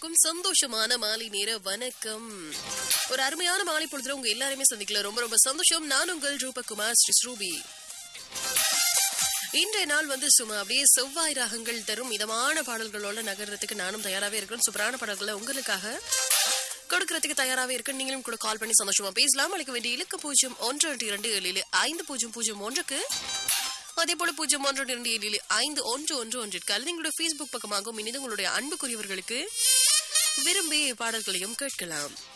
அனைவருக்கும் சந்தோஷமான மாலை நேர வணக்கம் ஒரு அருமையான மாலை பொழுதுல உங்க எல்லாருமே சந்திக்கல ரொம்ப ரொம்ப சந்தோஷம் நான் உங்கள் ரூபகுமார் ஸ்ரீ ஸ்ரூபி இன்றைய நாள் வந்து சும்மா அப்படியே செவ்வாய் ராகங்கள் தரும் இதமான பாடல்களோட நகர்றதுக்கு நானும் தயாராகவே இருக்கிறேன் சூப்பரான பாடல்களை உங்களுக்காக கொடுக்கறதுக்கு தயாராகவே இருக்கு நீங்களும் கூட கால் பண்ணி சந்தோஷமா பேசலாம் அளிக்க வேண்டிய இலக்கு பூஜ்ஜியம் ஒன்று ரெண்டு இரண்டு ஏழு ஐந்து பூஜ்ஜியம் பூஜ்ஜியம் ஒன்றுக்கு அதே போல பூஜ்ஜியம் ஒன்று இரண்டு ஏழு ஐந்து ஒன்று ஒன்று ஒன்றிற்கு அல்லது எங்களுடைய ஃபேஸ்புக் பக்கமாகவும் இனிது உங்களுடைய அன்புக்குரியவர்களுக்கு விரும்பி பாடல்களையும் கேட்கலாம்